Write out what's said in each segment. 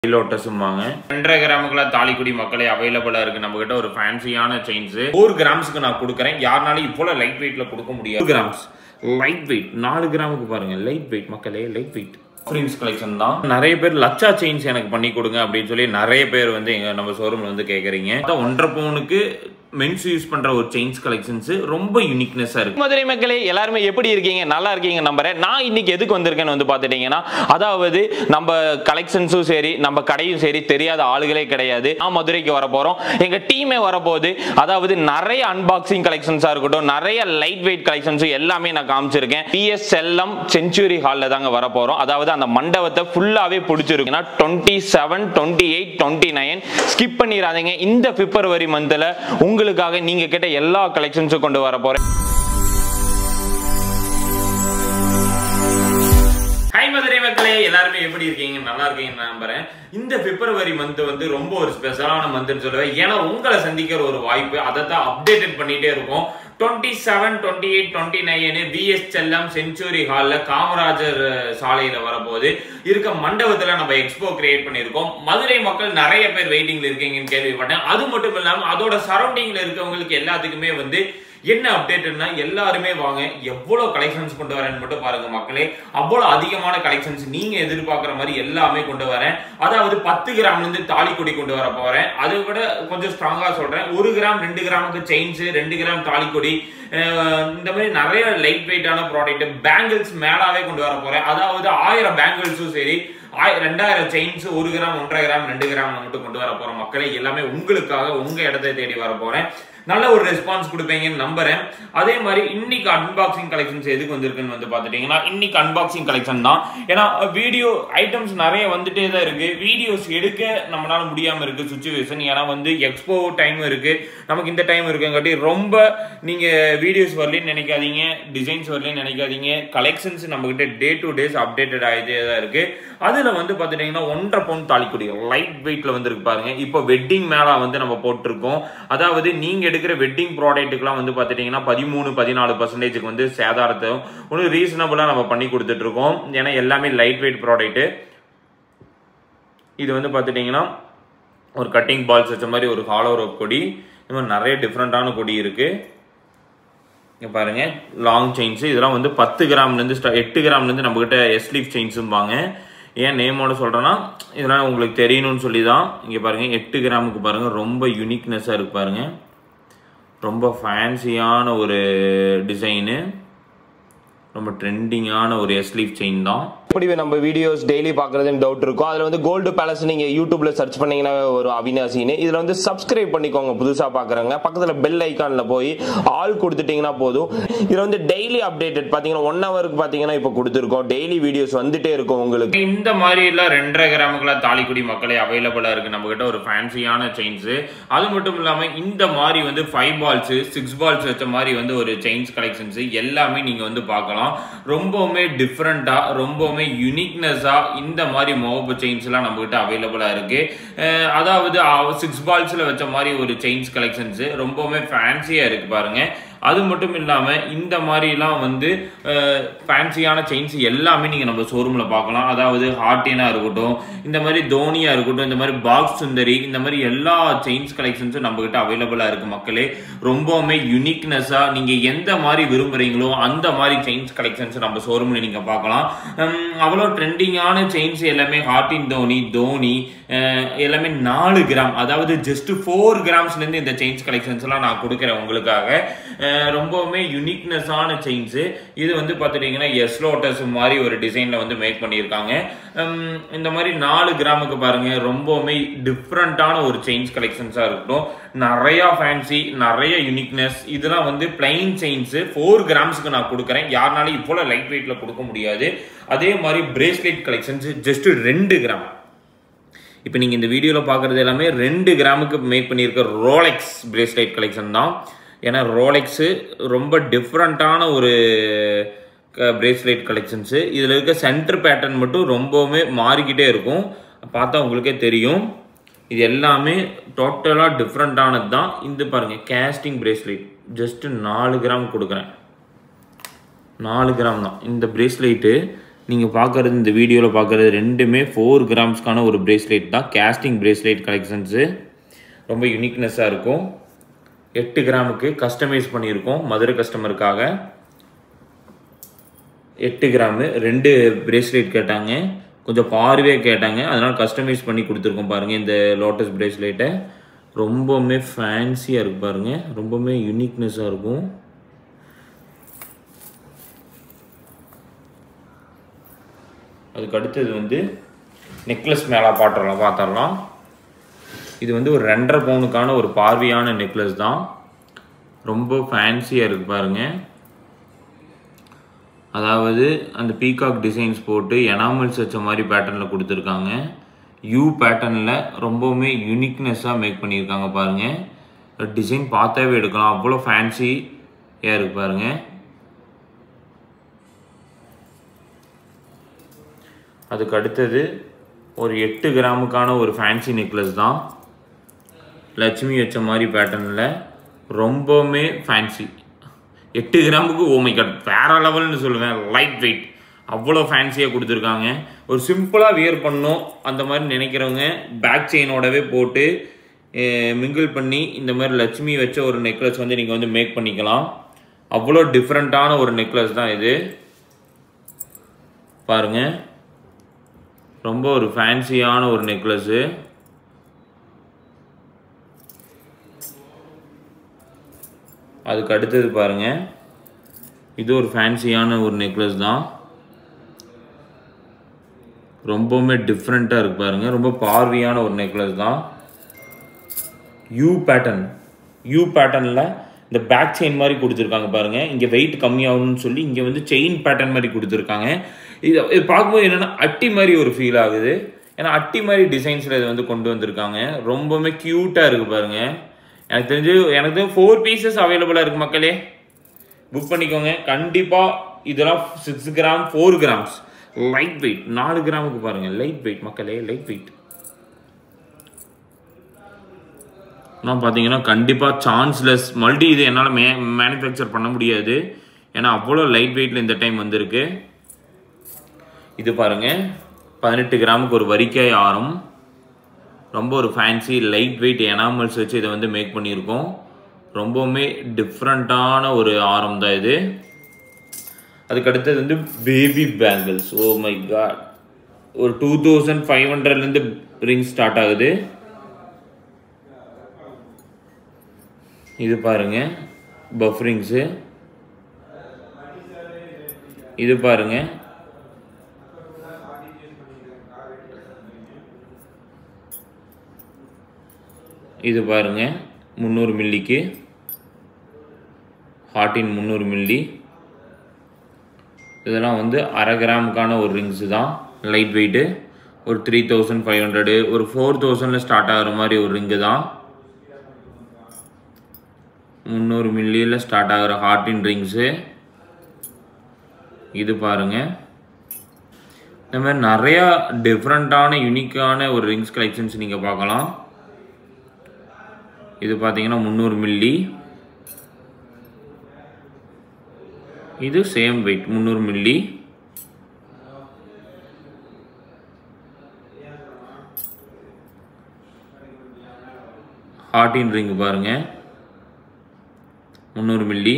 லோட்டஸும்பாங்க ரெண்டரை கிராமுக்குள்ள தாலிக்குடி மக்களே அவைலபிளா இருக்கு நம்ம கிட்ட ஒரு ஃபேன்சியான செயின்ஸ் ஃபோர் கிராம்ஸ்க்கு நான் கொடுக்குறேன் யாருனாலும் இவ்வளோ லைட் வெயிட்ல கொடுக்க முடியாது கிராம்ஸ் லைட் வெயிட் நாலு கிராமுக்கு பாருங்க லைட் வெயிட் மக்களே லைட் வெயிட் ஃப்ரீம்ஸ் கலெக்ஷன் தான் நிறைய பேர் லட்சா செயின்ஸ் எனக்கு பண்ணி கொடுங்க அப்படின்னு சொல்லி நிறைய பேர் வந்து எங்க நம்ம ஷோரூம்ல வந்து கேக்குறீங்க அதான் ஒன்றரை பவுனுக்கு மென்ஸ் யூஸ் பண்ற ஒரு செயின்ஸ் கலெக்ஷன்ஸ் ரொம்ப யூனிக்னஸா இருக்கு மதுரை மக்களே எல்லாருமே எப்படி இருக்கீங்க நல்லா இருக்கீங்க நம்புறேன் நான் இன்னைக்கு எதுக்கு வந்திருக்கேன்னு வந்து பார்த்துட்டீங்கன்னா அதாவது நம்ம கலெக்ஷன்ஸும் சரி நம்ம கடையும் சரி தெரியாத ஆளுகளே கிடையாது நான் மதுரைக்கு வர போறோம் எங்க டீமே வரப்போகுது அதாவது நிறைய அன்பாக்சிங் கலெக்ஷன்ஸா இருக்கட்டும் நிறைய லைட் வெயிட் கலெக்ஷன்ஸும் எல்லாமே நான் காமிச்சிருக்கேன் பிஎஸ் செல்லம் செஞ்சுரி ஹாலில் தாங்க வர போறோம் அதாவது அந்த மண்டபத்தை ஃபுல்லாவே பிடிச்சிருக்கு ஏன்னா twenty seven twenty eight twenty nine skip பண்ணிடாதீங்க இந்த பிப்ரவரி மந்த்ல உங்களுக்காக நீங்க கேட்ட எல்லா கலெக்ஷன்ஸும் கொண்டு வர போறேன் ஹாய் மதுரை மக்களே எல்லாருமே எப்படி இருக்கீங்க நல்லா இருக்கீங்கன்னு நம்புறேன் இந்த பிப்ரவரி மந்த் வந்து ரொம்ப ஒரு ஸ்பெஷலான மந்த்னு சொல்லுவேன் ஏன்னா உங்களை சந்திக்கிற ஒரு வாய்ப்பு அதை தான் அப்டேட்டட் பண்ணிட்டே இருக்கும் twenty seven twenty eight twenty nine PS Chellam century ஹாலில் காமராஜர் அஹ், சாலையில வரப்போகுது இருக்க மண்டபத்துல நம்ம எக்ஸ்போ கிரியேட் பண்ணியிருக்கோம் மதுரை மக்கள் நிறைய பேர் வெயிட்டிங்ல இருக்கீங்கன்னு கேள்விப்பட்டேன் அது மட்டும் இல்லாம அதோட சரௌண்டிங்ல இருக்கவங்களுக்கு எல்லாத்துக்குமே வந்து என்ன அப்டேட்னா எல்லாருமே வாங்க எவ்வளவு கலெக்ஷன்ஸ் கொண்டு வரேன்னு மட்டும் பாருங்க மக்களே அவ்வளவு அதிகமான கலெக்ஷன்ஸ் நீங்க எதிர்பார்க்குற மாதிரி எல்லாமே கொண்டு வரேன் அதாவது பத்து கிராம்ல இருந்து தாலிக்கொடி கொண்டு வர போறேன் அதை விட கொஞ்சம் ஸ்ட்ராங்கா சொல்றேன் ஒரு கிராம் ரெண்டு கிராமுக்கு செயின்ஸ் ரெண்டு கிராம் தாலிக்கொடி அஹ் இந்த மாதிரி நிறைய லைட் வெயிட்டான ப்ராடக்ட் பேங்கிள்ஸ் மேலாவே கொண்டு வர போறேன் அதாவது ஆயிரம் பேங்கிள்ஸும் சரி ஆய ரெண்டாயிரம் செயின்ஸ் ஒரு கிராம் ஒன்றரை கிராம் ரெண்டு கிராம் மட்டும் கொண்டு வர போற மக்களே எல்லாமே உங்களுக்காக உங்க இடத்தை தேடி வர போறேன் நல்ல ஒரு ரெஸ்பான்ஸ் கொடுப்பீங்கன்னு நம்புறேன் அதே மாதிரி இன்னைக்கு அன்பாக்சிங் கலெக்ஷன்ஸ் எதுக்கு வந்திருக்குன்னு வந்து பார்த்துட்டீங்கன்னா இன்னைக்கு அன்பாக்சிங் கலெக்ஷன் தான் ஏன்னா வீடியோ ஐட்டம்ஸ் நிறைய வந்துட்டே தான் இருக்கு வீடியோஸ் எடுக்க நம்மளால முடியாம இருக்கு சுச்சுவேஷன் ஏன்னா வந்து எக்ஸ்போ டைம் இருக்கு நமக்கு இந்த டைம் இருக்குங்காட்டி ரொம்ப நீங்க வீடியோஸ் வரலன்னு நினைக்காதீங்க டிசைன்ஸ் வரலன்னு நினைக்காதீங்க கலெக்ஷன்ஸ் நம்ம கிட்ட டே டு டேஸ் அப்டேட்டட் ஆகிட்டே தான் இருக்கு அதுல வந்து பார்த்துட்டீங்கன்னா ஒன்றரை பவுன் தாலிக்குடி லைட் வெயிட்ல வந்துருக்கு பாருங்க இப்போ வெட்டிங் மேலா வந்து நம்ம போட்டிருக்கோம் அதாவது நீங்க எடுக்கிற வெட்டிங் ப்ராடக்ட்டுக்குலாம் வந்து பார்த்துட்டீங்கன்னா பதிமூணு பதினாலு பர்சன்டேஜுக்கு வந்து சேதாரத்தை ஒன்றும் ரீசனபுளாக நம்ம பண்ணி கொடுத்துட்டு இருக்கோம் ஏன்னா எல்லாமே லைட் வெயிட் ப்ராடக்ட்டு இது வந்து பார்த்துட்டிங்கன்னா ஒரு கட்டிங் பால்ஸ் வச்ச மாதிரி ஒரு ஹாலோ ரோப் கொடி இந்த மாதிரி நிறைய டிஃப்ரெண்ட்டான கொடி இருக்குது இங்கே பாருங்க லாங் செயின்ஸு இதெல்லாம் வந்து பத்து கிராம்லேருந்து ஸ்டா எட்டு கிராம்லேருந்து நம்மக்கிட்ட எஸ்லீஃப் செயின்ஸும்பாங்க ஏன் நேமோட சொல்கிறேன்னா இதெல்லாம் உங்களுக்கு தெரியணும்னு சொல்லி தான் இங்கே பாருங்கள் எட்டு கிராமுக்கு பாருங்கள் ரொம்ப யூனிக்னஸாக இருக்கு பாருங்க ரொம்ப ஃபேன்சியான ஒரு டிசைனு ரொம்ப ட்ரெண்டிங்கான ஒரு எஸ்லீஃப் செயின் தான் எப்படி நம்ம வீடியோஸ் டெய்லி பார்க்குறதுன்னு டவுட் இருக்கும் அதில் வந்து கோல்டு பேலஸ் நீங்கள் யூடியூப்ல சர்ச் பண்ணீங்கன்னா ஒரு அவினாசின்னு இதில் வந்து சப்ஸ்கிரைப் பண்ணிக்கோங்க புதுசாக பார்க்குறவங்க பக்கத்தில் பெல் ஐக்கானில் போய் ஆல் கொடுத்துட்டீங்கன்னா போதும் இதில் வந்து டெய்லி அப்டேட்டட் பார்த்தீங்கன்னா ஒன் ஹவருக்கு பார்த்தீங்கன்னா இப்போ கொடுத்துருக்கோம் டெய்லி வீடியோஸ் வந்துட்டே இருக்கும் உங்களுக்கு இந்த மாதிரி எல்லாம் ரெண்டரை கிராமுக்குள்ள தாலிக்குடி மக்களே அவைலபிளா இருக்கு நம்ம கிட்ட ஒரு ஃபேன்சியான செயின்ஸ் அது மட்டும் இல்லாம இந்த மாதிரி வந்து ஃபைவ் பால்ஸ் சிக்ஸ் பால்ஸ் வச்ச மாதிரி வந்து ஒரு செயின்ஸ் கலெக்ஷன்ஸ் எல்லாமே நீங்க வந்து பார்க்கலாம் ரொம்பவுமே டிஃப்ரெண்டா ரொம்பவுமே யூனிக்னஸா இந்த மாதிரி மோகப்பு செயின்ஸ் எல்லாம் நம்ம கிட்ட அவைலபிளா இருக்கு அஹ் அதாவது சிக்ஸ் பால்ஸ்ல வச்ச மாதிரி ஒரு செயின்ஸ் கலெக்ஷன்ஸ் ரொம்பவுமே ஃபேன்சியா இருக்கு பாருங்க அது மட்டும் இல்லாம இந்த மாதிரிலாம் வந்து ஃபேன்சியான செயின்ஸ் எல்லாமே நீங்க நம்ம ஷோரூம்ல பார்க்கலாம் அதாவது ஹார்டினா இருக்கட்டும் இந்த மாதிரி தோனியா இருக்கட்டும் இந்த மாதிரி பாக்ஸ் சுந்தரி இந்த மாதிரி எல்லா செயின்ஸ் கலெக்ஷன்ஸும் நம்ம கிட்ட அவைலபிளா இருக்கு மக்களே ரொம்பவுமே யூனிக்னஸா நீங்க எந்த மாதிரி விரும்புறீங்களோ அந்த மாதிரி செயின்ஸ் கலெக்ஷன்ஸ் நம்ம ஷோரூம்ல நீங்க பார்க்கலாம் ஹம், அவ்வளோ ட்ரெண்டிங்கான செயின்ஸ் எல்லாமே ஹார்டின் தோனி தோனி அஹ், எல்லாமே நாலு கிராம் அதாவது ஜஸ்ட் ஃபோர் கிராம்ஸ்ல இருந்து இந்த செயின்ஸ் கலெக்ஷன்ஸ் எல்லாம் நான் கொடுக்குறேன் உங்களுக்காக அஹ், ரொம்பவுமே யூனிக்னஸான செயின்ஸ் இது வந்து பார்த்துட்டீங்கன்னா எஸ் லோட்டஸ் மாதிரி ஒரு டிசைன்ல வந்து மேக் பண்ணியிருக்காங்க ஹம், இந்த மாதிரி நாலு கிராமுக்கு பாருங்க ரொம்பவுமே டிஃப்ரெண்டான ஒரு செயின்ஸ் கலெக்ஷன்ஸா இருக்கட்டும் நிறைய ஃபேன்சி நிறைய யூனிக்னஸ் இதெல்லாம் வந்து பிளைன் செயின்ஸ் ஃபோர் கிராம்ஸ்க்கு நான் கொடுக்குறேன் யாருனாலும் இவ்வளோ லைட் வெயிட்ல கொடுக்க முடியாது அதே மாதிரி பிரேஸ்லெட் கலெக்ஷன்ஸ் ஜஸ்ட் ரெண்டு கிராம் இப்போ நீங்கள் இந்த வீடியோவில் பார்க்குறது எல்லாமே ரெண்டு கிராமுக்கு மேக் பண்ணியிருக்க ரோலெக்ஸ் பிரேஸ்லெட் கலெக்ஷன் தான் ஏன்னா ரோலெக்ஸு ரொம்ப டிஃப்ரெண்ட்டான ஒரு பிரேஸ்லெட் கலெக்ஷன்ஸு இதில் இருக்க சென்டர் பேட்டர்ன் மட்டும் ரொம்பவுமே மாறிக்கிட்டே இருக்கும் பார்த்தா உங்களுக்கே தெரியும் இது எல்லாமே டோட்டலாக டிஃப்ரெண்ட்டானது தான் இந்த பாருங்கள் கேஸ்டிங் பிரேஸ்லெட் ஜஸ்ட்டு நாலு கிராம் கொடுக்குறேன் நாலு கிராம் தான் இந்த பிரேஸ்லெட்டு நீங்கள் பார்க்குறது இந்த வீடியோவில் பார்க்குறது ரெண்டுமே ஃபோர் கிராம்ஸ்க்கான ஒரு பிரேஸ்லெட் தான் கேஸ்டிங் பிரேஸ்லெட் கலெக்ஷன்ஸு ரொம்ப யூனிக்னஸாக இருக்கும் எட்டு கிராமுக்கு கஸ்டமைஸ் பண்ணியிருக்கோம் மதுரை கஸ்டமருக்காக எட்டு கிராமு ரெண்டு பிரேஸ்லெட் கேட்டாங்க கொஞ்சம் பார்வையாக கேட்டாங்க அதனால் கஸ்டமைஸ் பண்ணி கொடுத்துருக்கோம் பாருங்கள் இந்த லோட்டஸ் பிரேஸ்லெட்டை ரொம்பவுமே ஃபேன்சியாக இருக்கு பாருங்கள் ரொம்பவுமே யூனிக்னஸாக இருக்கும் அதுக்கு அடுத்தது வந்து நெக்லஸ் மேலே பாட்டுறலாம் பார்த்துடலாம் இது வந்து ஒரு ரெண்டரை பவுனுக்கான ஒரு பார்வையான நெக்லஸ் தான் ரொம்ப ஃபேன்சியாக இருக்கு பாருங்க அதாவது அந்த பீகாக் டிசைன்ஸ் போட்டு எனாமல்ஸ் வச்ச மாதிரி பேட்டர்னில் கொடுத்துருக்காங்க யூ பேட்டர்னில் ரொம்பவுமே யூனிக்னஸாக மேக் பண்ணியிருக்காங்க பாருங்கள் டிசைன் பார்த்தாவே எடுக்கலாம் அவ்வளோ ஃபேன்சியாக இருக்கு பாருங்க அதுக்கு அடுத்தது ஒரு எட்டு கிராமுக்கான ஒரு ஃபேன்சி நெக்லஸ் தான் லட்சுமி வச்ச மாதிரி பேட்டர்னில் ரொம்பவுமே ஃபேன்சி எட்டு கிராமுக்கு ஓமை கட் வேற லெவல்னு சொல்லுவேன் லைட் வெயிட் அவ்வளோ ஃபேன்சியாக கொடுத்துருக்காங்க ஒரு சிம்பிளாக வியர் பண்ணோம் அந்த மாதிரி நினைக்கிறவங்க பேக் செயினோடவே போட்டு மிங்கிள் பண்ணி இந்த மாதிரி லட்சுமி வச்ச ஒரு நெக்லஸ் வந்து நீங்கள் வந்து மேக் பண்ணிக்கலாம் அவ்வளோ டிஃப்ரெண்ட்டான ஒரு நெக்லஸ் தான் இது பாருங்கள் ரொம்ப ஒரு ஃபேன்சியான ஒரு நெக்லஸ்ஸு அதுக்கு அடுத்தது பாருங்க இது ஒரு ஃபேன்சியான ஒரு நெக்லஸ் தான் ரொம்பவுமே டிஃப்ரெண்ட்டாக இருக்கு பாருங்க ரொம்ப பார்வையான ஒரு நெக்லஸ் தான் யூ பேட்டர்ன் யூ பேட்டர்னில் இந்த பேக் செயின் மாதிரி கொடுத்துருக்காங்க பாருங்க இங்கே வெயிட் கம்மியாகணும்னு சொல்லி இங்கே வந்து செயின் பேட்டர்ன் மாதிரி கொடுத்துருக்காங்க இது இது பார்க்கும்போது என்னென்னா அட்டி மாதிரி ஒரு ஃபீல் ஆகுது ஏன்னா அட்டி மாதிரி டிசைன்ஸில் இது வந்து கொண்டு வந்திருக்காங்க ரொம்பவுமே க்யூட்டாக இருக்குது பாருங்க எனக்கு தெரிஞ்சு எனக்கு தெரிஞ்சு ஃபோர் பீசஸ் அவைலபிளாக இருக்குது மக்களே புக் பண்ணிக்கோங்க கண்டிப்பாக இதெல்லாம் six gram four grams light weight நாலு கிராமுக்கு பாருங்கள் லைட் வெயிட் மக்களே லைட் வெயிட் நான் பார்த்தீங்கன்னா கண்டிப்பாக சான்ஸ்லெஸ் மல்டி இது என்னால் மே மேனுஃபேக்சர் பண்ண முடியாது ஏன்னா அவ்வளோ லைட் வெயிட்டில் இந்த டைம் வந்திருக்கு இது பாருங்க பதினெட்டு கிராமுக்கு ஒரு வரிக்காய் ஆரம் ரொம்ப ஒரு ஃபேன்சி லைட் வெயிட் எனாமல்ஸ் வச்சு இதை வந்து மேக் பண்ணியிருக்கோம் ரொம்பவுமே டிஃப்ரெண்ட்டான ஒரு ஆரம் தான் இது அதுக்கு அடுத்தது வந்து baby bangles oh my god ஒரு டூ தௌசண்ட் ஃபைவ் ஹண்ட்ரட்லேருந்து ரிங் ஸ்டார்ட் ஆகுது இது பாருங்க பஃப்ரிங்ஸு இது பாருங்க இது பாருங்க முந்நூறு மில்லிக்கு ஹார்டின் முந்நூறு மில்லி இதெல்லாம் வந்து அரை கிராமுக்கான ஒரு ரிங்ஸு தான் லைட் வெயிட்டு ஒரு த்ரீ தௌசண்ட் ஃபைவ் ஹண்ட்ரடு ஒரு ஃபோர் தௌசண்டில் ஸ்டார்ட் ஆகிற மாதிரி ஒரு ரிங்கு தான் முந்நூறு மில்லியில் ஸ்டார்ட் ஆகிற ஹார்டின் ரிங்ஸு இது பாருங்க இந்த மாதிரி நிறையா டிஃப்ரெண்ட்டான யூனிக்கான ஒரு ரிங்ஸ் கலெக்ஷன்ஸ் நீங்கள் பார்க்கலாம் இது பார்த்தீங்கன்னா முந்நூறு மில்லி இது சேம் வெயிட் முந்நூறு மில்லி ஹார்டின் ரிங் பாருங்க முந்நூறு மில்லி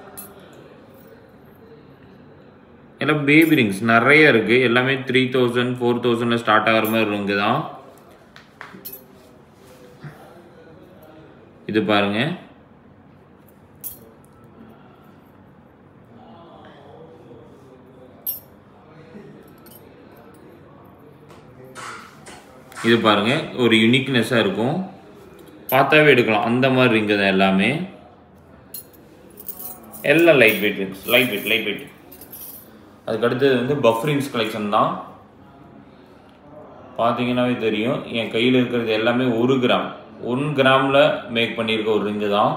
எல்லாம் பேபி ரிங்ஸ் நிறைய இருக்கு எல்லாமே த்ரீ தௌசண்ட் ஃபோர் தௌசண்ட்ல ஸ்டார்ட் ஆகிற மாதிரி ரிங்கு தான் இது பாருங்க இது பாருங்க ஒரு யூனிக்னஸாக இருக்கும் பார்த்தாவே எடுக்கலாம் அந்த மாதிரி ரிங்கு தான் எல்லாமே எல்லாம் light weight rings light weight light weight அதுக்கு அடுத்தது வந்து பஃப்ரிங்ஸ் கலெக்ஷன் தான் பார்த்தீங்கன்னாவே தெரியும் என் கையில் இருக்கிறது எல்லாமே ஒரு கிராம் ஒன் கிராமில் மேக் பண்ணியிருக்க ஒரு ரிங்கு தான்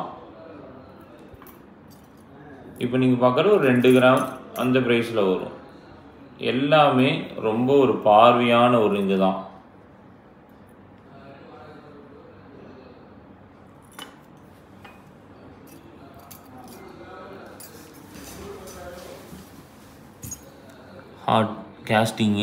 இப்போ நீங்கள் பார்க்குற ஒரு ரெண்டு கிராம் அந்த ப்ரைஸில் வரும் எல்லாமே ரொம்ப ஒரு பார்வையான ஒரு ரிங்கு தான் ஹார்ட் கேஸ்டிங்கு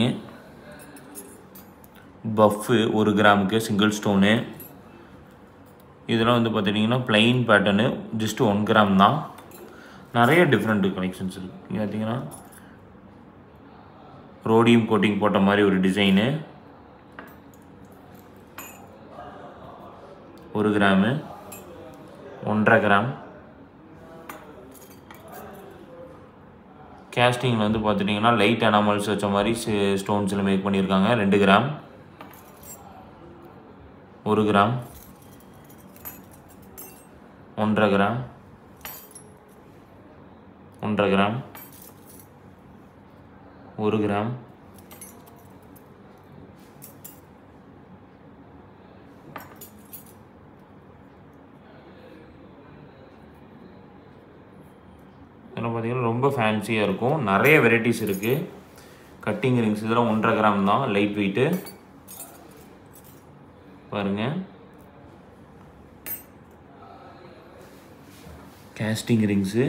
பஃப்பு ஒரு கிராமுக்கு சிங்கிள் ஸ்டோனு இதெல்லாம் வந்து பார்த்துட்டிங்கன்னா plain pattern just one gram தான் நிறைய டிஃப்ரெண்ட் கலெக்ஷன்ஸ் இருக்குது இங்கே பார்த்தீங்கன்னா ரோடியம் கோட்டிங் போட்ட மாதிரி ஒரு டிசைனு ஒரு கிராமு ஒன்றரை கிராம் கேஸ்டிங்கில் வந்து பார்த்துட்டிங்கன்னா லைட் அனாமல்ஸ் வச்ச மாதிரி ஸ்டோன்ஸில் மேக் பண்ணியிருக்காங்க ரெண்டு கிராம் ஒரு கிராம் ஒன்றரை கிராம் ஒன்றரை கிராம் ஒரு கிராம் இதெல்லாம் பார்த்தீங்கன்னா ரொம்ப ஃபேன்சியாக இருக்கும் நிறைய வெரைட்டிஸ் இருக்குது கட்டிங் ரிங்ஸ் இதெல்லாம் ஒன்றரை கிராம் தான் லைட் வெயிட்டு பாருங்கள் கேஸ்டிங் ரிங்ஸு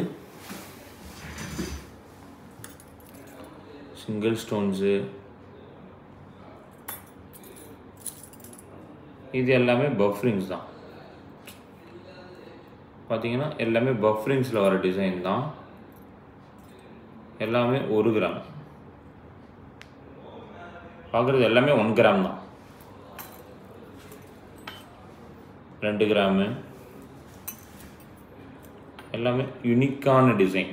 சிங்கிள் ஸ்டோன்ஸு இது எல்லாமே பஃப் ரிங்ஸ் தான் பார்த்தீங்கன்னா எல்லாமே பஃப் ரிங்ஸில் வர டிசைன் தான் எல்லாமே ஒரு கிராம் பார்க்குறது எல்லாமே ஒன் கிராம் தான் ரெண்டு கிராமு எல்லாமே யுனிக்கான டிசைன்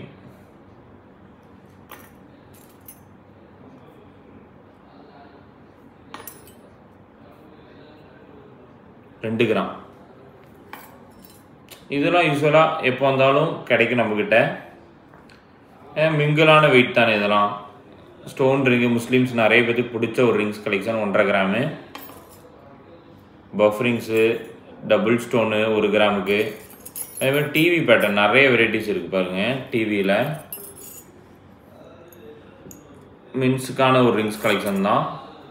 ரெண்டு கிராம் இதெல்லாம் யூஸ்வலாக எப்போ வந்தாலும் கிடைக்கும் நம்மக்கிட்ட மிங்கிளான வெயிட் தானே இதெல்லாம் ஸ்டோன் ரிங்கு முஸ்லீம்ஸ் நிறைய பேருக்கு பிடிச்ச ஒரு ரிங்ஸ் கலெக்ஷன் ஒன்றரை gram puff rings double stone ஒரு கிராமுக்கு அதே மாதிரி டிவி பேட்டர்ன் நிறைய வெரைட்டிஸ் இருக்குது பாருங்கள் டிவியில் மின்ஸுக்கான ஒரு ரிங்ஸ் கலெக்ஷன் தான்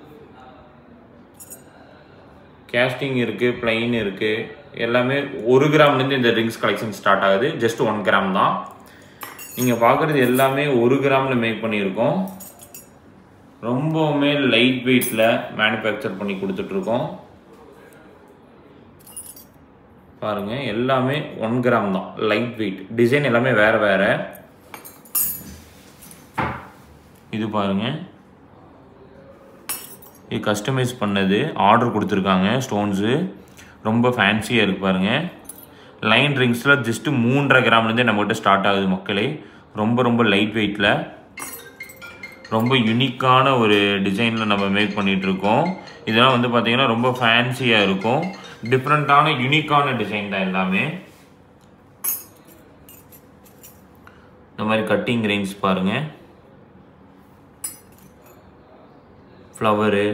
கேஸ்டிங் இருக்குது பிளைன் இருக்குது எல்லாமே ஒரு கிராம்லேருந்து இந்த ரிங்ஸ் கலெக்ஷன் ஸ்டார்ட் ஆகுது ஜஸ்ட் ஒன் கிராம் தான் நீங்கள் பார்க்குறது எல்லாமே ஒரு கிராமில் மேக் பண்ணியிருக்கோம் ரொம்பவுமே லைட் வெயிட்டில் மேனுஃபேக்சர் பண்ணி கொடுத்துட்ருக்கோம் பாருங்கள் எல்லாமே ஒன் கிராம் தான் லைட் வெயிட் டிசைன் எல்லாமே வேறு வேறு இது பாருங்கள் இது கஸ்டமைஸ் பண்ணது ஆர்டர் கொடுத்துருக்காங்க ஸ்டோன்ஸு ரொம்ப ஃபேன்சியாக இருக்கு பாருங்கள் லைன் ரிங்ஸில் ஜஸ்ட்டு மூன்றரை கிராம்லேருந்தே நம்மகிட்ட ஸ்டார்ட் ஆகுது மக்களே ரொம்ப ரொம்ப லைட் வெயிட்டில் ரொம்ப யுனிக்கான ஒரு டிசைனில் நம்ம மேக் பண்ணிகிட்ருக்கோம் இதெல்லாம் வந்து பார்த்திங்கன்னா ரொம்ப ஃபேன்சியாக இருக்கும் டிஃப்ரெண்ட்டான யுனிக்கான டிசைன் தான் எல்லாமே இந்த மாதிரி கட்டிங் ரிங்ஸ் பாருங்கள் ஃப்ளவரு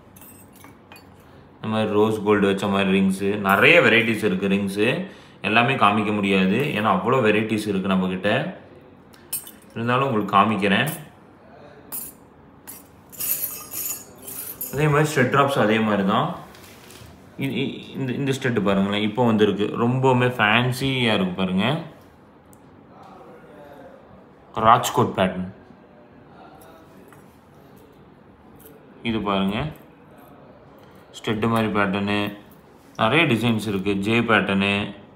இந்த மாதிரி ரோஸ் கோல்டு வச்ச மாதிரி ரிங்ஸு நிறைய வெரைட்டிஸ் இருக்குது ரிங்ஸு எல்லாமே காமிக்க முடியாது ஏன்னா அவ்வளோ வெரைட்டிஸ் இருக்குது நம்மக்கிட்ட இருந்தாலும் உங்களுக்கு காமிக்கிறேன் அதே மாதிரி ஸ்டெட் ட்ராப்ஸ் அதே மாதிரி தான் இ- இ- இந்த இந்த ஸ்டெட்டு பாருங்களேன் இப்போ வந்திருக்கு ரொம்பவுமே ஃபேன்சியாக இருக்கு பாருங்கள் ராஜ்கோட் பேட்டர்ன் இது பாருங்க ஸ்டெட்டு மாதிரி பேட்டர்னு நிறைய டிசைன்ஸ் இருக்குது ஜே பேட்டர்னு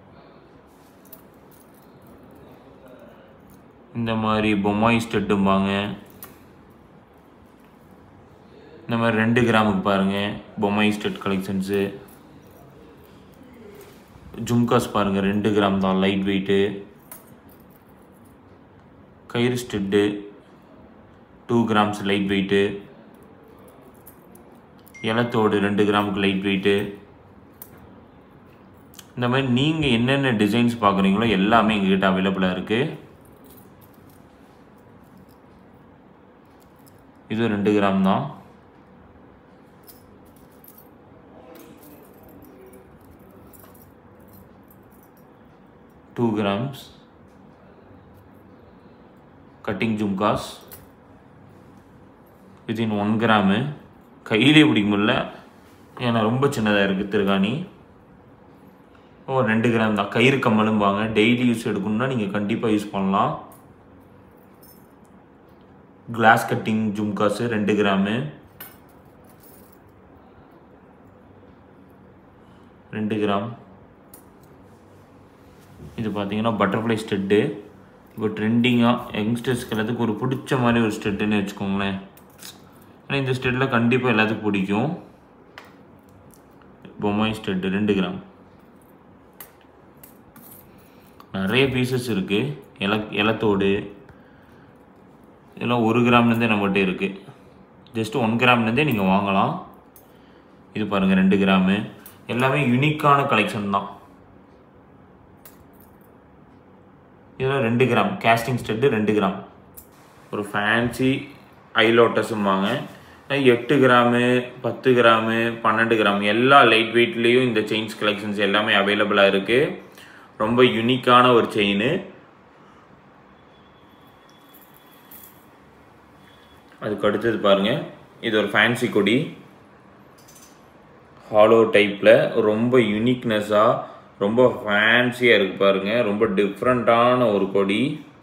இந்த மாதிரி பொம்மாய் ஸ்டெட்டும்பாங்க இந்த மாதிரி ரெண்டு கிராமுக்கு பாருங்க பொம்மாய் ஸ்டெட் கலெக்ஷன்ஸு ஜும்காஸ் பாருங்க ரெண்டு கிராம் தான் லைட் வெயிட்டு கயிறு stud two grams light weight இலத்தோடு ரெண்டு கிராமுக்கு லைட் வெயிட்டு இந்த மாதிரி நீங்கள் என்னென்ன டிசைன்ஸ் பார்க்குறீங்களோ எல்லாமே எங்ககிட்ட அவைலபிளாக இருக்குது இது ரெண்டு கிராம் தான் two grams cutting jhumkas within one gram கையிலே பிடிக்க முடியல ஏன்னா ரொம்ப சின்னதாக இருக்குது திருகாணி ஓ ரெண்டு கிராம் தான் கயிறு கம்மலும்பாங்க டெய்லி யூஸ் எடுக்கணும்னா நீங்கள் கண்டிப்பாக யூஸ் பண்ணலாம் கிளாஸ் கட்டிங் ஜும்காஸு ரெண்டு கிராமு ரெண்டு கிராம் இது பார்த்தீங்கன்னா பட்டர்ஃப்ளை ஸ்டெட்டு இப்போ ட்ரெண்டிங்காக யங்ஸ்டர்ஸ்க்கு எல்லாத்துக்கும் ஒரு பிடிச்ச மாதிரி ஒரு ஸ்டெட்டுன்னு வச்சுக்கோங்களேன் ஏன்னா இந்த ஸ்டெட்டில் கண்டிப்பாக எல்லாத்துக்கும் பிடிக்கும் பொம்மாய் ஸ்டெட்டு ரெண்டு கிராம் நிறைய பீசஸ் இருக்குது இல இலத்தோடு இதெல்லாம் ஒரு கிராம்லேருந்தே நம்மகிட்ட இருக்குது ஜஸ்ட் ஒன் கிராம்லேருந்தே நீங்கள் வாங்கலாம் இது பாருங்கள் ரெண்டு கிராமு எல்லாமே யூனிக்கான கலெக்ஷன் தான் இதெல்லாம் ரெண்டு கிராம் கேஸ்டிங் ஸ்டெட்டு ரெண்டு கிராம் ஒரு ஃபேன்சி ஐலோட்டஸும்பாங்க எட்டு கிராமு பத்து கிராமு பன்னெண்டு கிராம் எல்லா லைட் வெயிட்லேயும் இந்த செயின்ஸ் கலெக்ஷன்ஸ் எல்லாமே அவைலபிளாக இருக்குது ரொம்ப யூனிக்கான ஒரு செயின் அதுக்கு அடுத்தது பாருங்க இது ஒரு ஃபேன்சி கொடி ஹாலோ டைப்பில் ரொம்ப யூனிக்னஸாக ரொம்ப ஃபேன்சியாக இருக்கு பாருங்க ரொம்ப டிஃப்ரெண்ட்டான ஒரு கொடி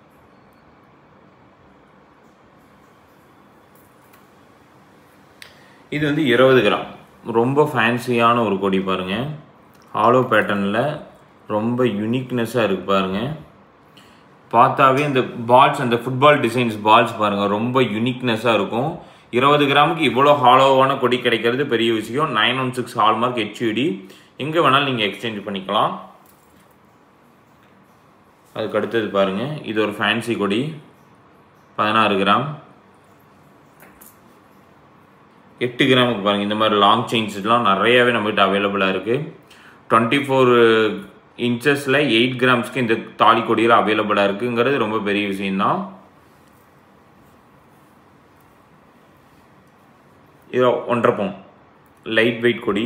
இது வந்து இருபது கிராம் ரொம்ப ஃபேன்சியான ஒரு கொடி பாருங்க ஹாலோ பேட்டர்னில் ரொம்ப யூனிக்னஸாக இருக்கு பாருங்க பார்த்தாவே இந்த பால்ஸ் அந்த ஃபுட்பால் டிசைன்ஸ் பால்ஸ் பாருங்க ரொம்ப யூனிக்னஸாக இருக்கும் இருபது கிராமுக்கு இவ்வளோ ஹாலோவான கொடி கிடைக்கிறது பெரிய விஷயம் nine one six hallmark HUID எங்கே வேணாலும் நீங்கள் எக்ஸ்சேஞ்ச் பண்ணிக்கலாம் அதுக்கு அடுத்தது பாருங்க இது ஒரு ஃபேன்சி கொடி பதினாறு கிராம் எட்டு கிராமுக்கு பாருங்கள் இந்த மாதிரி லாங் செயின்ஸ்லாம் நிறையாவே நம்மகிட்ட அவைலபிளாக இருக்குது டுவெண்ட்டி ஃபோர் இன்ச்சஸில் எயிட் கிராம்ஸ்க்கு இந்த தாலி கொடியில் அவைலபிளாக இருக்குங்கிறது ரொம்ப பெரிய விஷயம்தான் இது ஒன்றரை பவுன் லைட் வெயிட் கொடி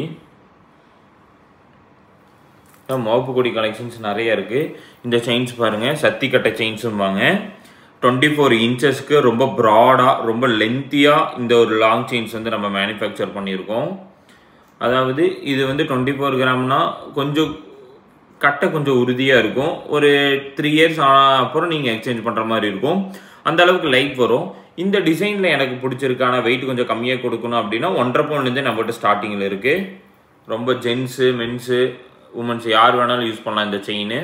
மோப்பு கொடி கலெக்ஷன்ஸ் நிறைய இருக்குது இந்த செயின்ஸ் பாருங்கள் சத்தி கட்ட செயின்ஸும்பாங்க டுவெண்ட்டி ஃபோர் இன்ச்சஸ்க்கு ரொம்ப ப்ராடாக ரொம்ப லென்த்தியாக இந்த ஒரு லாங் செயின்ஸ் வந்து நம்ம மேனுஃபேக்சர் பண்ணியிருக்கோம் அதாவது இது வந்து டுவெண்ட்டி ஃபோர் கிராம்னா கொஞ்சம் கட்டை கொஞ்சம் உறுதியாக இருக்கும் ஒரு த்ரீ இயர்ஸ் அப்புறம் நீங்கள் எக்ஸ்சேஞ்ச் பண்ணுற மாதிரி இருக்கும் அந்த அளவுக்கு லைட் வரும் இந்த டிசைனில் எனக்கு பிடிச்சிருக்கான வெயிட் கொஞ்சம் கம்மியாக கொடுக்கணும் அப்படின்னா ஒன்றரை பவுன்லேருந்தே நம்மகிட்ட ஸ்டார்டிங்கில் இருக்குது ரொம்ப ஜென்ஸு மென்ஸு உமன்ஸ் யார் வேணாலும் யூஸ் பண்ணலாம் இந்த செயின்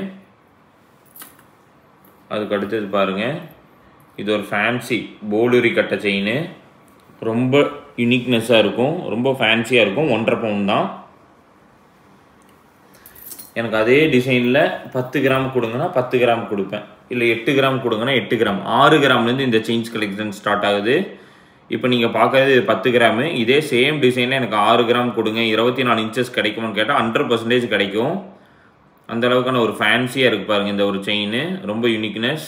அதுக்கு அடுத்தது பாருங்கள் இது ஒரு ஃபேன்சி போலூரி கட்ட செயின் ரொம்ப யூனிக்னஸாக இருக்கும் ரொம்ப ஃபேன்சியாக இருக்கும் ஒன்றரை பவுன் தான் எனக்கு அதே டிசைனில் பத்து கிராம் கொடுங்கன்னா பத்து கிராம் கொடுப்பேன் இல்லை எட்டு கிராம் கொடுங்கன்னா எட்டு கிராம் ஆறு கிராம்லேருந்து இந்த செயின்ஸ் கலெக்ஷன் ஸ்டார்ட் ஆகுது இப்போ நீங்கள் பார்க்கறது இது பத்து கிராமு இதே சேம் டிசைனில் எனக்கு ஆறு கிராம் கொடுங்க இருபத்தி நாலு இன்ச்சஸ் கிடைக்குமான்னு கேட்டால் ஹண்ட்ரட் பர்சன்டேஜ் கிடைக்கும் அந்த அளவுக்கான ஒரு ஃபேன்சியாக இருக்கு பாருங்க இந்த ஒரு செயின் ரொம்ப யூனிக்னஸ்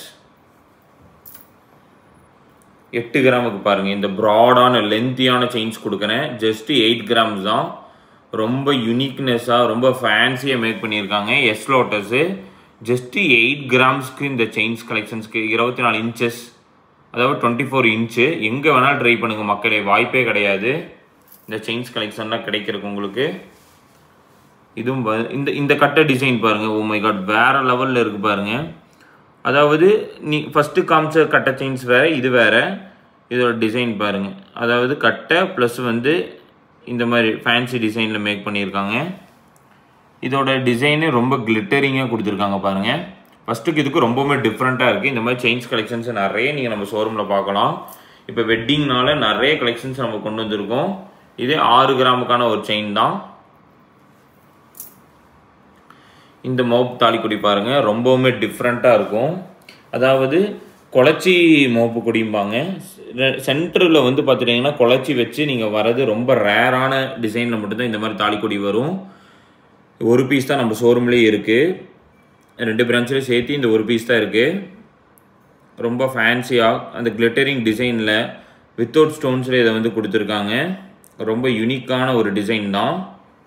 எட்டு கிராமுக்கு பாருங்க இந்த ப்ராடான லென்த்தியான செயின்ஸ் கொடுக்குறேன் ஜஸ்ட் எயிட் கிராம்ஸ் தான் ரொம்ப யூனிக்னஸாக ரொம்ப ஃபேன்சியாக மேக் பண்ணியிருக்காங்க எஸ் லோட்டஸு ஜஸ்ட் எயிட் கிராம்ஸ்க்கு இந்த செயின்ஸ் கலெக்ஷன்ஸ்க்கு இருபத்தி நாலு இன்ச்சஸ் அதாவது டுவெண்ட்டி ஃபோர் இன்ச்சு எங்கே வேணாலும் ட்ரை பண்ணுங்கள் மக்களே வாய்ப்பே கிடையாது இந்த செயின்ஸ் கலெக்ஷன்லாம் கிடைக்கிறதுக்கு உங்களுக்கு இதுவும் பா- இந்த இந்த கட்டை டிசைன் பாருங்கள் ஓ மை காட் வேறு லெவலில் இருக்குது பாருங்கள் அதாவது நீ ஃபஸ்ட்டு காமிச்ச கட்டை செயின்ஸ் வேறு இது வேறு இதோட டிசைன் பாருங்கள் அதாவது கட்டை ப்ளஸ் வந்து இந்த மாதிரி ஃபேன்சி டிசைனில் மேக் பண்ணியிருக்காங்க இதோட டிசைனு ரொம்ப கிளிட்டரிங்காக கொடுத்துருக்காங்க பாருங்கள் ஃபஸ்ட்டுக்கு இதுக்கு ரொம்பவுமே டிஃப்ரெண்ட்டாக இருக்குது இந்த மாதிரி செயின்ஸ் கலெக்ஷன்ஸ் நிறைய நீங்கள் நம்ம ஷோரூமில் பார்க்கலாம் இப்போ வெட்டிங்னால நிறைய கலெக்ஷன்ஸ் நம்ம கொண்டு வந்திருக்கோம் இதே ஆறு கிராமுக்கான ஒரு செயின் தான் இந்த மோப் தாலிக்குடி பாருங்க ரொம்பவுமே டிஃப்ரெண்ட்டாக இருக்கும் அதாவது குழச்சி மோப்பு கொடிம்பாங்க சென்டரில் வந்து பார்த்துட்டிங்கன்னா குழச்சி வச்சு நீங்கள் வரது ரொம்ப ரேரான டிசைனில் மட்டும்தான் இந்த மாதிரி தாலிக்கொடி வரும் ஒரு பீஸ் தான் நம்ம ஷோரூம்லேயே இருக்குது ரெண்டு பிரான்ச்சில் சேர்த்து இந்த ஒரு பீஸ் தான் இருக்குது ரொம்ப ஃபேன்சியாக அந்த கிளிட்டரிங் டிசைனில் வித்தவுட் ஸ்டோன்ஸில் இதை வந்து கொடுத்துருக்காங்க ரொம்ப யூனிக்கான ஒரு டிசைன் தான்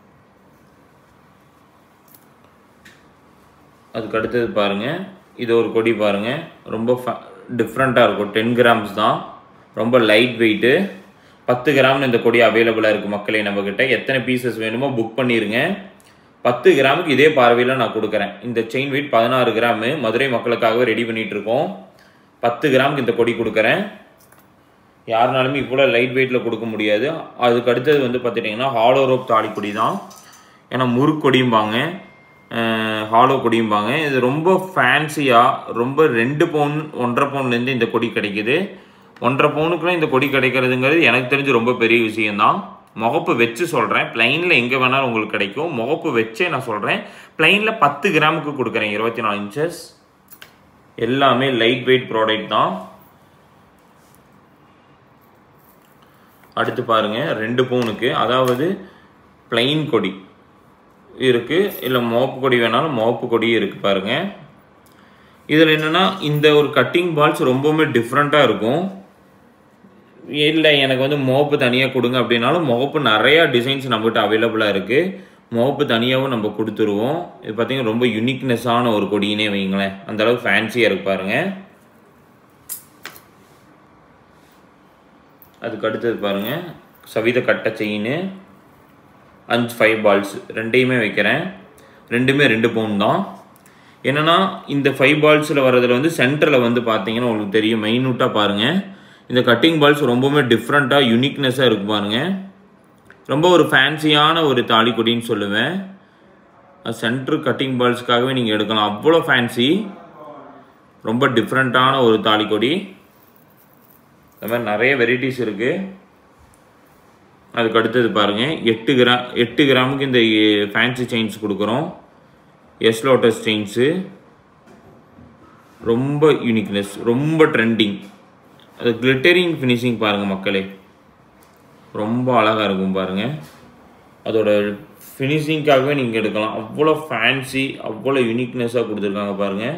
அதுக்கு அடுத்தது பாருங்கள் இது ஒரு கொடி பாருங்கள் ரொம்ப டிஃப்ரெண்ட்டாக இருக்கும் டென் கிராம்ஸ் தான் ரொம்ப லைட் வெயிட்டு பத்து கிராம்னு இந்த கொடி அவைலபிளாக இருக்குது மக்களே நம்மக்கிட்ட எத்தனை பீசஸ் வேணுமோ புக் பண்ணிடுங்க பத்து கிராமுக்கு இதே பார்வையில் நான் கொடுக்குறேன் இந்த செயின் வெயிட் பதினாறு கிராமு மதுரை மக்களுக்காகவே ரெடி பண்ணிட்டு இருக்கோம் பத்து கிராமுக்கு இந்த கொடி கொடுக்குறேன் யாருனாலுமே இவ்வளோ லைட் வெயிட்டில் கொடுக்க முடியாது அதுக்கு அடுத்தது வந்து பார்த்துட்டிங்கன்னா ஹாலோ ரோப் தாலிக்கொடி தான் ஏன்னா முறுக்கொடியும்பாங்க ஹாலோ கொடியும்பாங்க இது ரொம்ப ஃபேன்சியாக ரொம்ப ரெண்டு பவுன் ஒன்றரை பவுன்லேருந்து இந்த கொடி கிடைக்குது ஒன்றரை பவுனுக்குலாம் இந்த கொடி கிடைக்கிறதுங்கிறது எனக்கு தெரிஞ்சு ரொம்ப பெரிய விஷயம்தான் முகப்பு வச்சு சொல்கிறேன் பிளைனில் எங்கே வேணாலும் உங்களுக்கு கிடைக்கும் முகப்பு வச்சே நான் சொல்கிறேன் பிளைனில் பத்து கிராமுக்கு கொடுக்குறேன் இருபத்தி நாலு இன்ச்சஸ் எல்லாமே லைட் வெயிட் ப்ராடக்ட் தான் அடுத்து பாருங்க ரெண்டு பவுனுக்கு அதாவது பிளைன் கொடி இருக்கு இல்லை மோப்பு கொடி வேணாலும் மோப்பு கொடி இருக்கு பாருங்க இதில் என்னன்னா இந்த ஒரு கட்டிங் பால்ஸ் ரொம்பவுமே டிஃப்ரெண்ட்டாக இருக்கும் இல்லை எனக்கு வந்து மோப்பு தனியாக கொடுங்க அப்படின்னாலும் முகப்பு நிறையா டிசைன்ஸ் நம்மகிட்ட அவைலபிளாக இருக்குது முகப்பு தனியாகவும் நம்ம கொடுத்துருவோம் இது பார்த்தீங்கன்னா ரொம்ப யூனிக்னஸான ஒரு கொடியினே வைங்களேன் அந்த அளவுக்கு ஃபேன்சியாக இருக்கு பாருங்க அதுக்கு அடுத்தது பாருங்க சவித கட்ட செயின் அஞ்சு ஃபைவ் பால்ஸ் ரெண்டையுமே வைக்கிறேன் ரெண்டுமே ரெண்டு பவுன் தான் என்னன்னா இந்த ஃபைவ் பால்ஸில் வர்றதுல வந்து சென்டரில் வந்து பார்த்தீங்கன்னா உங்களுக்கு தெரியும் மைனூட்டாக பாருங்கள் இந்த கட்டிங் பால்ஸ் ரொம்பவுமே டிஃப்ரெண்ட்டாக யூனிக்னஸாக இருக்கு பாருங்க ரொம்ப ஒரு ஃபேன்சியான ஒரு தாலிக்கொடின்னு சொல்லுவேன் சென்ட்ரு கட்டிங் பால்ஸ்க்காகவே நீங்கள் எடுக்கலாம் அவ்வளோ ஃபேன்சி ரொம்ப டிஃப்ரெண்ட்டான ஒரு தாலிக்கொடி இந்த மாதிரி நிறைய வெரைட்டிஸ் இருக்குது அதுக்கு அடுத்தது பாருங்கள் எட்டு கிராம் எட்டு கிராமுக்கு இந்த ஃபேன்சி செயின்ஸ் கொடுக்குறோம் எஸ் லோட்டஸ் செயின்ஸு ரொம்ப யூனிக்னஸ் ரொம்ப ட்ரெண்டிங் அது கிளிட்டரிங் ஃபினிஷிங் பாருங்கள் மக்களே ரொம்ப அழகாக இருக்கும் பாருங்கள் அதோட ஃபினிஷிங்காகவே நீங்கள் எடுக்கலாம் அவ்வளோ ஃபேன்சி அவ்வளோ யூனிக்னஸாக கொடுத்துருக்காங்க பாருங்கள்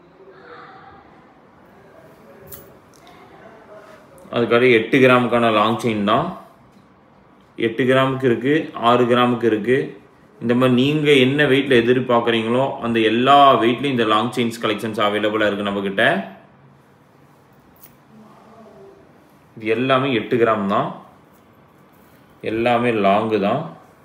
அதுக்காக எட்டு கிராமுக்கான லாங் செயின் தான் எட்டு கிராமுக்கு இருக்குது ஆறு கிராமுக்கு இருக்குது இந்த மாதிரி நீங்கள் என்ன வெயிட்டில் எதிர்பார்க்குறீங்களோ அந்த எல்லா வெயிட்லையும் இந்த லாங் செயின்ஸ் கலெக்ஷன்ஸ் அவைலபிளாக இருக்குது நம்மக்கிட்ட இது எல்லாமே எட்டு கிராம் தான் எல்லாமே லாங்கு தான்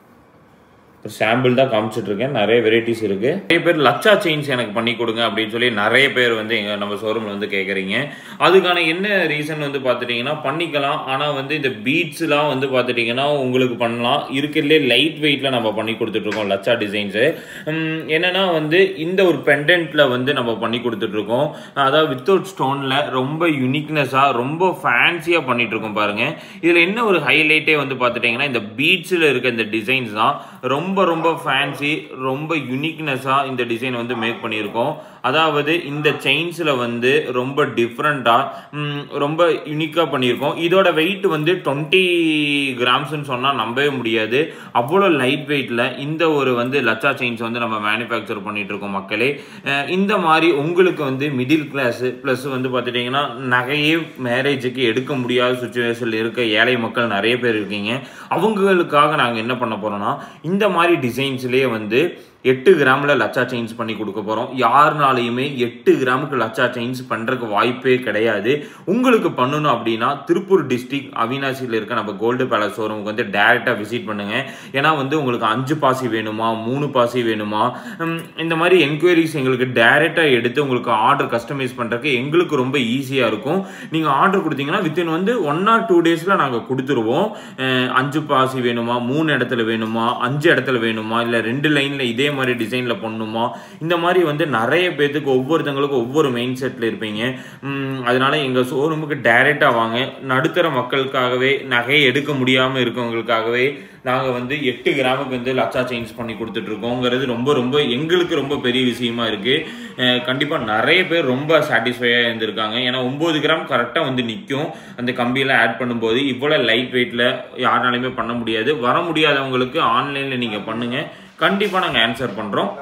ஒரு சாம்பிள் தான் காமிச்சிட்டு இருக்கேன் நிறைய வெரைட்டிஸ் இருக்கு நிறைய பேர் லட்சா செயின்ஸ் எனக்கு பண்ணி கொடுங்க அப்படின்னு சொல்லி நிறைய பேர் வந்து எங்க நம்ம ஷோரூம்ல வந்து கேட்குறீங்க அதுக்கான என்ன ரீசன் வந்து பார்த்துட்டீங்கன்னா பண்ணிக்கலாம் ஆனால் வந்து இந்த பீட்ஸ்லாம் வந்து பார்த்துட்டீங்கன்னா உங்களுக்கு பண்ணலாம் இருக்கிறதுலே லைட் வெயிட்ல நம்ம பண்ணி கொடுத்துட்டு இருக்கோம் லட்சா டிசைன்ஸு என்னன்னா வந்து இந்த ஒரு பெண்டன்ட்ல வந்து நம்ம பண்ணி கொடுத்துட்டு இருக்கோம் அதாவது வித்தவுட் ஸ்டோன்ல ரொம்ப யூனிக்னஸாக ரொம்ப ஃபேன்சியாக பண்ணிட்டு இருக்கோம் பாருங்க இதில் என்ன ஒரு ஹைலைட்டே வந்து பார்த்துட்டீங்கன்னா இந்த பீட்ஸில் இருக்க இந்த டிசைன்ஸ் தான் ரொம்ப ரொம்ப ஃபேன்சி ரொம்ப யூனிக்னஸாக இந்த டிசைன் வந்து மேக் பண்ணியிருக்கோம் அதாவது இந்த செயின்ஸில் வந்து ரொம்ப டிஃப்ரெண்ட்டாக ரொம்ப யூனிக்காக பண்ணியிருக்கோம் இதோட வெயிட் வந்து டுவெண்ட்டி கிராம்ஸ்னு சொன்னால் நம்பவே முடியாது அவ்வளோ லைட் வெயிட்டில் இந்த ஒரு வந்து லச்சா செயின்ஸ் வந்து நம்ம மேனுஃபேக்சர் பண்ணிட்டு இருக்கோம் மக்களே அஹ் இந்த மாதிரி உங்களுக்கு வந்து மிடில் கிளாஸ் ப்ளஸ் வந்து பார்த்துட்டிங்கன்னா நகையே மேரேஜுக்கு எடுக்க முடியாத சுச்சுவேஷனில் இருக்க ஏழை மக்கள் நிறைய பேர் இருக்கீங்க அவங்களுக்காக நாங்கள் என்ன பண்ண போகிறோம்னா இந்த மாதிரி டிசைன்ஸ்லேயே வந்து எட்டு கிராமில் லச்சா செயின்ஸ் பண்ணி கொடுக்க போகிறோம் யாருனாலையுமே எட்டு கிராமுக்கு லச்சா செயின்ஸ் பண்ணுறதுக்கு வாய்ப்பே கிடையாது உங்களுக்கு பண்ணணும் அப்படின்னா திருப்பூர் டிஸ்ட்ரிக்ட் அவினாசியில் இருக்க நம்ம கோல்டு பேலஸ் ஷோரூமுக்கு வந்து டேரெக்டாக விசிட் பண்ணுங்க ஏன்னா வந்து உங்களுக்கு அஞ்சு பாசி வேணுமா மூணு பாசி வேணுமா உம், இந்த மாதிரி என்கொயரிஸ் எங்களுக்கு டேரெக்டாக எடுத்து உங்களுக்கு ஆர்டர் கஸ்டமைஸ் பண்ணுறதுக்கு எங்களுக்கு ரொம்ப ஈஸியாக இருக்கும் நீங்கள் ஆர்டர் கொடுத்தீங்கன்னா வித்தின் வந்து ஒன் ஆர் டூ டேஸில் நாங்கள் கொடுத்துருவோம் அஹ், அஞ்சு பாசி வேணுமா மூணு இடத்துல வேணுமா அஞ்சு இடத்துல வேணுமா இல்லை ரெண்டு லைனில் இதே மாதிரி டிசைனில் பண்ணணுமா இந்த மாதிரி வந்து நிறைய பேர்த்துக்கு ஒவ்வொருத்தங்களுக்கும் ஒவ்வொரு மெயின் செட்டில் இருப்பீங்க உம், அதனால எங்கள் ஷோரூமுக்கு டைரெக்டாக வாங்க நடுத்தர மக்களுக்காகவே நகையை எடுக்க முடியாமல் இருக்கவங்களுக்காகவே நாங்கள் வந்து எட்டு கிராமுக்கு வந்து லட்சா சேஞ்ச் பண்ணி கொடுத்துட்ருக்கோங்கிறது ரொம்ப ரொம்ப எங்களுக்கு ரொம்ப பெரிய விஷயமா இருக்குது கண்டிப்பாக நிறைய பேர் ரொம்ப சாட்டிஸ்ஃபையாக இருந்திருக்காங்க ஏன்னா ஒம்பது கிராம் கரெக்டாக வந்து நிற்கும் அந்த கம்பியெல்லாம் ஆட் பண்ணும்போது இவ்வளோ லைட் வெயிட்டில் யாருனாலையுமே பண்ண முடியாது வர முடியாதவங்களுக்கு ஆன்லைனில் நீங்கள் பண்ணுங்கள் கண்டிப்பாக நாங்கள் ஆன்சர் பண்ணுறோம்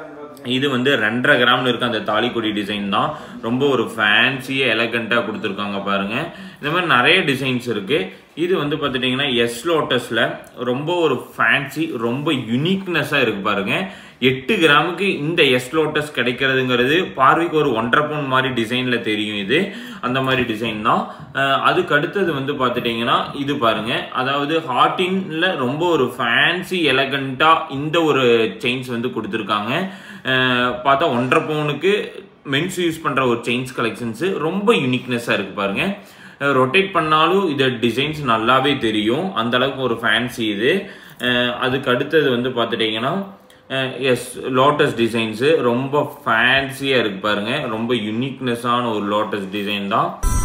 இது வந்து ரெண்டரை கிராம்ல இருக்க அந்த தாலிக்கொடி டிசைன் தான் ரொம்ப ஒரு ஃபேன்சியாக எலகண்ட்டாக கொடுத்துருக்காங்க பாருங்க இந்த மாதிரி நிறைய டிசைன்ஸ் இருக்கு இது வந்து பார்த்துட்டிங்கன்னா எஸ் லோட்டஸில் ரொம்ப ஒரு ஃபேன்சி ரொம்ப யுனிக்னஸாக இருக்கு பாருங்க எட்டு கிராமுக்கு இந்த எஸ் லோட்டஸ் கிடைக்கிறதுங்கிறது பார்வைக்கு ஒரு ஒன்றரை பவுன் மாதிரி டிசைனில் தெரியும் இது அந்த மாதிரி டிசைன் தான் அஹ் அதுக்கு அடுத்தது வந்து பார்த்துட்டிங்கன்னா இது பாருங்க அதாவது ஹார்டின்ல ரொம்ப ஒரு ஃபேன்சி எலகண்ட்டாக இந்த ஒரு செயின்ஸ் வந்து கொடுத்துருக்காங்க அஹ் பார்த்தா ஒன்றரை பவுனுக்கு மென்ஸ் யூஸ் பண்ணுற ஒரு செயின்ஸ் கலெக்ஷன்ஸு ரொம்ப யூனிக்னஸாக இருக்குது பாருங்க ரொட்டேட் பண்ணாலும் இது டிசைன்ஸ் நல்லாவே தெரியும் அந்த அளவுக்கு ஒரு ஃபேன்சி இது அஹ் அதுக்கு அடுத்தது வந்து பார்த்துட்டிங்கன்னா எஸ் லோட்டஸ் டிசைன்ஸு ரொம்ப ஃபேன்சியாக இருக்கு பாருங்க ரொம்ப யூனிக்னஸான ஒரு லோட்டஸ் டிசைன் தான்